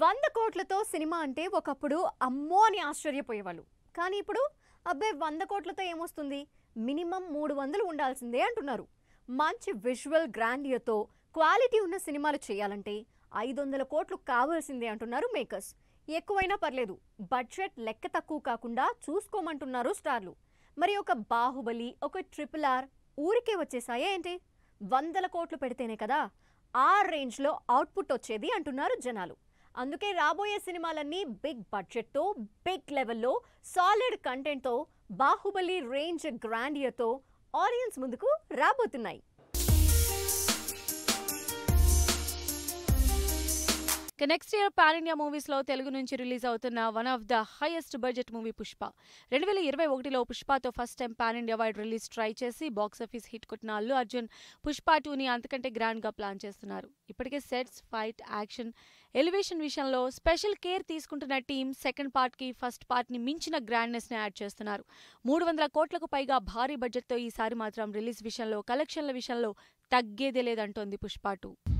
వంద కోట్లతో సినిమా అంటే ఒకప్పుడు అమ్మో అని ఆశ్చర్యపోయేవాళ్ళు కానీ ఇప్పుడు అబ్బే వంద కోట్లతో ఏమొస్తుంది మినిమం మూడు వందలు ఉండాల్సిందే అంటున్నారు మంచి విజువల్ గ్రాండియర్తో క్వాలిటీ ఉన్న సినిమాలు చేయాలంటే ఐదు వందల కోట్లు కావాల్సిందే అంటున్నారు మేకర్స్ ఎక్కువైనా పర్లేదు బడ్జెట్ లెక్క తక్కువ కాకుండా చూసుకోమంటున్నారు స్టార్లు మరి ఒక బాహుబలి ఒక ట్రిపుల్ ఆర్ ఊరికే వచ్చేసాయా ఏంటి వందల కోట్లు పెడితేనే కదా ఆ రేంజ్లో అవుట్పుట్ వచ్చేది అంటున్నారు జనాలు అందుకే రాబోయే సినిమాలన్నీ బిగ్ బడ్జెట్తో బిగ్ లెవెల్లో సాలిడ్ కంటెంట్తో బాహుబలి రేంజ్ గ్రాండియర్తో ఆడియన్స్ ముందుకు రాబోతున్నాయి ఇక next year pan India movies లో తెలుగు నుంచి రిలీజ్ అవుతున్న one of the highest budget movie Pushpa రెండు వేల ఇరవై ఒకటిలో పుష్పతో first time pan India wide release try చేసి బాక్స్ ఆఫీస్ హిట్ కొట్టిన అల్లు అర్జున్ పుష్ప టూని అంతకంటే గ్రాండ్ గా ప్లాన్ చేస్తున్నారు ఇప్పటికే సెట్స్ ఫైట్ యాక్షన్ ఎలివేషన్ విషయంలో స్పెషల్ కేర్ తీసుకుంటున్న టీం సెకండ్ పార్ట్ కి ఫస్ట్ పార్ట్ ని మించిన గ్రాండ్నెస్ ని యాడ్ చేస్తున్నారు మూడు వందల కోట్లకు పైగా భారీ బడ్జెట్ తో ఈసారి మాత్రం రిలీజ్ విషయంలో కలెక్షన్ల విషయంలో తగ్గేదే లేదంటోంది పుష్ప టూ